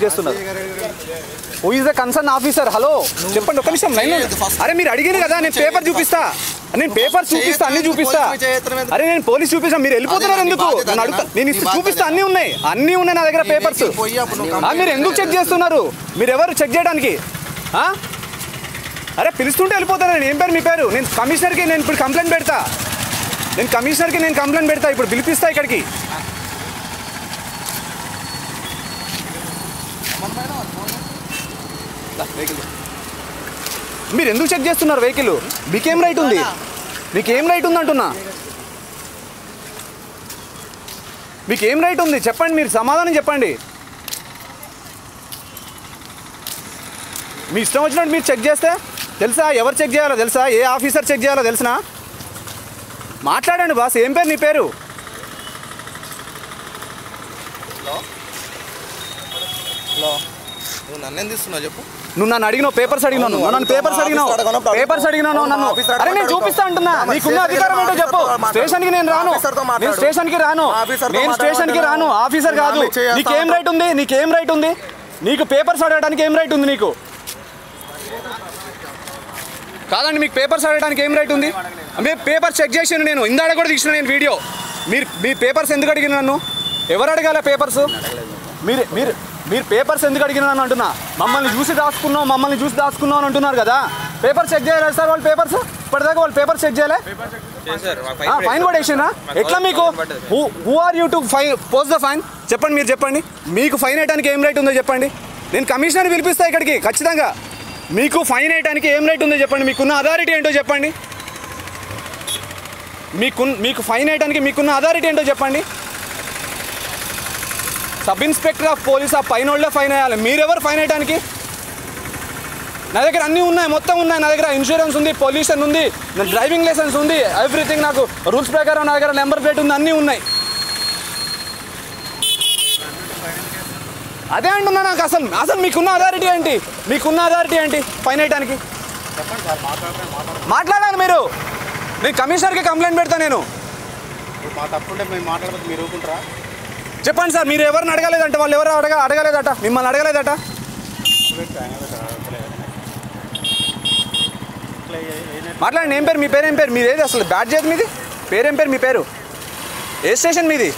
చేస్తున్నారు who is the concern officer hello చెప్పండి ఒక నిమిషం లైన్ అరే మీరు అడిగారు కదా నేను పేపర్ చూపిస్తా నేను పేపర్ చూపిస్తా అన్ని చూపిస్తా అరే నేను పోలీస్ చూపిస్తా మీరు వెళ్ళిపోతున్నారు ఎందుకు నేను అడుగుతా నేను ఇస్తా- చూపిస్తా అన్ని ఉన్నాయి అన్ని ఉన్నాయి నా దగ్గర పేపర్స్ మీరు ఎందుకు చెక్ చేస్తున్నారు మీరు ఎవరు చెక్ చేయడానికి ఆ? అరే పిలుస్తుంటే వెళ్ళిపోతాను నేను ఏం పేరు మీ పేరు నేను కమిషనర్కి నేను ఇప్పుడు కంప్లైంట్ పెడతా నేను కమిషనర్కి నేను కంప్లైంట్ పెడతా ఇప్పుడు పిలిపిస్తా ఇక్కడికి మీరు ఎందుకు చెక్ చేస్తున్నారు వెహికల్ మీకేం రైట్ ఉంది మీకేం రైట్ ఉంది అంటున్నా మీకేం రైట్ ఉంది చెప్పండి మీరు సమాధానం చెప్పండి మీ ఇష్టం వచ్చినట్టు మీరు చెక్ చేస్తే తెలుసా ఎవరు చెక్ చేయాలో తెలుసా ఏ ఆఫీసర్ చెక్ చేయాలో తెలుసా మాట్లాడండి బాస్ ఏం పేరు నీ పేరు హలో నువ్వు నన్ను ఎందుకు ఇస్తున్నావు చెప్పు నువ్వు నన్ను అడిగినావు పేపర్స్ అడిగినావు నువ్వు నన్ను పేపర్స్ అడిగినావు పేపర్స్ అడిగినాను నన్ను అరే నేను చూపిస్తా అంటున్నా నీకున్న అధికారం ఏంటో చెప్పు స్టేషన్ కి నేను రాను నేను స్టేషన్ కి రాను నేను స్టేషన్ కి రాను ఆఫీసర్ కాదు నీకేం రైట్ ఉంది నీకేం రైట్ ఉంది నీకు పేపర్స్ అడగడానికి ఏం రైట్ ఉంది నీకు కాదండి మీకు పేపర్స్ అడగడానికి ఏం రైట్ ఉంది మీ పేపర్ చెక్ చేసాను నేను ఇందాడ కూడా తీసిన నేను వీడియో మీరు మీ పేపర్స్ ఎందుకు అడిగిన నన్ను ఎవరు అడగాల పేపర్స్ మీరు మీరు మీరు పేపర్స్ ఎందుకు అడిగిన నన్ను అంటున్నా మమ్మల్ని చూసి దాచుకున్నాం మమ్మల్ని చూసి దాచుకున్నాం అని అంటున్నారు కదా పేపర్ చెక్ చేయలేదు సార్ వాళ్ళు పేపర్స్ ఇప్పటిదాకా వాళ్ళు పేపర్ చెక్ చేయలే ఫైన్ కూడా వేసినా ఎట్లా మీకు who who are you to fine post the fine చెప్పండి మీరు చెప్పండి మీకు ఫైన్ వేయడానికి ఏం రైట్ ఉందో చెప్పండి నేను కమిషనర్ పిలిపిస్తా ఇక్కడికి ఖచ్చితంగా మీకు ఫైన్ వేయడానికి ఏం రైట్ ఉందో చెప్పండి మీకున్న అథారిటీ ఏంటో చెప్పండి మీకు మీకు ఫైన్ వేయడానికి మీకున్న అథారిటీ ఏంటో చెప్పండి సబ్ ఇన్స్పెక్టర్ ఆఫ్ పోలీస్ ఆ పైన వాళ్ళే ఫైన్ వేయాలి మీరెవరు ఫైన్ వేయడానికి నా దగ్గర అన్నీ ఉన్నాయి మొత్తం ఉన్నాయి నా దగ్గర ఇన్సూరెన్స్ ఉంది పొల్యూషన్ ఉంది నా డ్రైవింగ్ లైసెన్స్ ఉంది ఎవ్రీథింగ్ నాకు రూల్స్ ప్రకారం నా దగ్గర నెంబర్ ప్లేట్ ఉంది అన్నీ ఉన్నాయి అదే అంటున్నా నాకు అసలు అసలు మీకున్న అథారిటీ ఏంటి మీకున్న అథారిటీ ఏంటి ఫైన్ వేయడానికి మాట్లాడాలి మీరు నేను కమిషనర్కి కంప్లైంట్ పెడతా నేను మా తప్పుంటే మేము మాట్లాడకపోతే మీరు ఊరుకుంటారా చెప్పండి సార్ మీరు ఎవరిని అడగలేదంట వాళ్ళు ఎవరు అడగ అడగలేదట మిమ్మల్ని అడగలేదట మాట్లాడండి ఏం పేరు మీ పేరు ఏం పేరు మీది ఏది అసలు బ్యాడ్ చేతి మీది పేరేం పేరు మీ పేరు ఏ స్టేషన్ మీది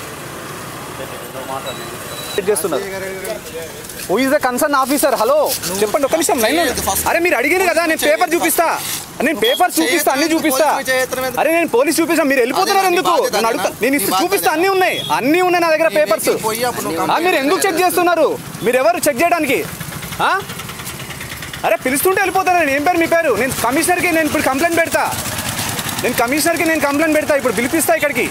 చేస్తున్నారు who is the concern officer hello చెప్పండి ఒక నిమిషం లైన్ అరే మీరు అడిగారు కదా నేను పేపర్ చూపిస్తా నేను పేపర్ చూపిస్తా అన్ని చూపిస్తా అరే నేను పోలీస్ చూపిస్తా మీరు వెళ్ళిపోతున్నారు ఎందుకు నేను అడుగుతా నేను ఇస్తా- చూపిస్తా అన్ని ఉన్నాయి అన్ని ఉన్నాయి నా దగ్గర పేపర్స్ పోయి అప్పుడు నువ్వు ఆ, మీరు ఎందుకు చెక్ చేస్తున్నారు మీరు ఎవరు చెక్ చేయడానికి ఆ? అరే పిలుస్తుంటే వెళ్ళిపోతాను నేను ఏం పేరు మీ పేరు నేను కమిషనర్కి నేను ఇప్పుడు కంప్లైంట్ పెడతా నేను కమిషనర్కి నేను కంప్లైంట్ పెడతా ఇప్పుడు పిలిపిస్తా ఇక్కడికి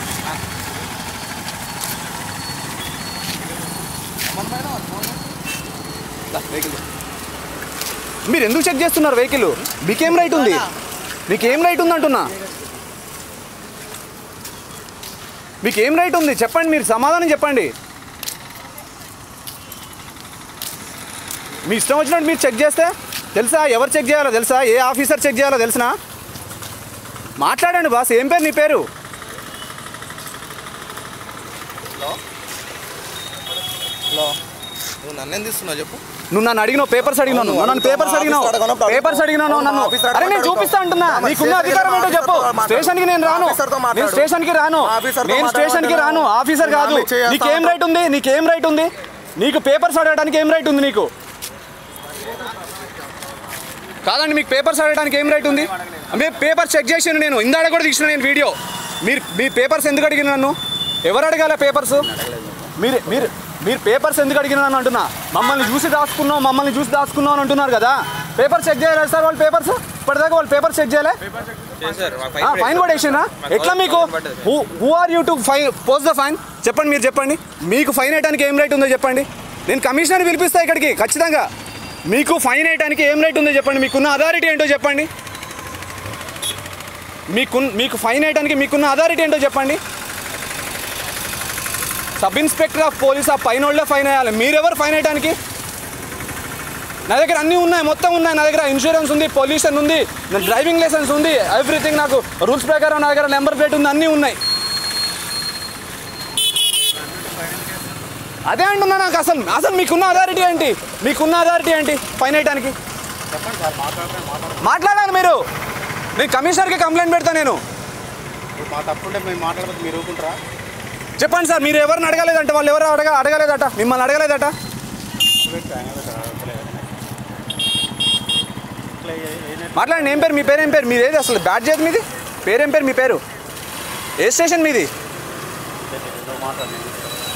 మీరు ఎందుకు చెక్ చేస్తున్నారు వెహికల్ మీకేం రైట్ ఉంది మీకేం రైట్ ఉంది అంటున్నా మీకేం రైట్ ఉంది చెప్పండి మీరు సమాధానం చెప్పండి మీ ఇష్టం వచ్చినట్టు మీరు చెక్ చేస్తే తెలుసా ఎవరు చెక్ చేయాలో తెలుసా ఏ ఆఫీసర్ చెక్ చేయాలో తెలుసా మాట్లాడండి బాస్ ఏం పేరు నీ పేరు హలో నువ్వు నన్ను ఎందుకు ఇస్తున్నావు చెప్పు నువ్వు నన్ను అడిగినావు పేపర్స్ అడిగినావు నువ్వు నన్ను పేపర్స్ అడిగినావు పేపర్స్ అడిగినావు నన్ను అరే నేను చూపిస్తా అంటున్నా నీకున్న అధికారం ఏంటో చెప్పు స్టేషన్ కి నేను రాను నేను స్టేషన్ కి రాను నేను స్టేషన్ కి రాను ఆఫీసర్ కాదు నీకేం రైట్ ఉంది నీకేం రైట్ ఉంది నీకు పేపర్స్ అడగడానికి ఏం రైట్ ఉంది నీకు కాదండి మీకు పేపర్స్ అడగడానికి ఏం రైట్ ఉంది మీరు పేపర్ చెక్ చేసాను నేను ఇందాడ కూడా తీసిన నేను వీడియో మీరు మీ పేపర్స్ ఎందుకు అడిగిన నన్ను ఎవరు అడగాల పేపర్స్ మీరు మీరు మీరు పేపర్స్ ఎందుకు అడిగిన నన్ను అంటున్నా మమ్మల్ని చూసి దాచుకున్నాం మమ్మల్ని చూసి దాచుకున్నాం అని అంటున్నారు కదా పేపర్ చెక్ చేయలేదు సార్ వాళ్ళు పేపర్స్ ఇప్పటిదాకా వాళ్ళు పేపర్ చెక్ చేయలే ఫైన్ కూడా వేసినా ఎట్లా మీకు who who are you to fine post the fine చెప్పండి మీరు చెప్పండి మీకు ఫైన్ వేయడానికి ఏం రైట్ ఉందో చెప్పండి నేను కమిషనర్ పిలిపిస్తా ఇక్కడికి ఖచ్చితంగా మీకు ఫైన్ వేయడానికి ఏం రైట్ ఉందో చెప్పండి మీకున్న అథారిటీ ఏంటో చెప్పండి మీకు మీకు ఫైన్ వేయడానికి మీకున్న అథారిటీ ఏంటో చెప్పండి సబ్ ఇన్స్పెక్టర్ ఆఫ్ పోలీస్ ఆ పైన వాళ్ళే ఫైన్ వేయాలి మీరెవరు ఫైన్ వేయడానికి నా దగ్గర అన్నీ ఉన్నాయి మొత్తం ఉన్నాయి నా దగ్గర ఇన్సూరెన్స్ ఉంది పొల్యూషన్ ఉంది నా డ్రైవింగ్ లైసెన్స్ ఉంది ఎవ్రీథింగ్ నాకు రూల్స్ ప్రకారం నా దగ్గర నెంబర్ ప్లేట్ ఉంది అన్నీ ఉన్నాయి అదే అంటున్నా నాకు అసలు అసలు మీకున్న అథారిటీ ఏంటి మీకున్న అథారిటీ ఏంటి ఫైన్ వేయడానికి చెప్పండి సార్ మాట్లాడమే మాట్లాడండి మాట్లాడాలి మీరు నేను కమిషనర్కి కంప్లైంట్ పెడతా నేను ఇప్పుడు మా తప్పుంటే మేము మాట్లాడకపోతే మీరు ఊరుకుంటారా చెప్పండి సార్ మీరు ఎవరిని అడగలేదంట వాళ్ళు ఎవరు అడగ అడగలేదట మిమ్మల్ని అడగలేదట ఇట్లా ఏ- ఏ- మాట్లాడండి ఏం పేరు మీ పేరు ఏం పేరు మీది ఏది అసలు బ్యాడ్ చేతి మీది పేరేం పేరు మీ పేరు ఏ స్టేషన్ మీది ఏదో మాట్లాడండి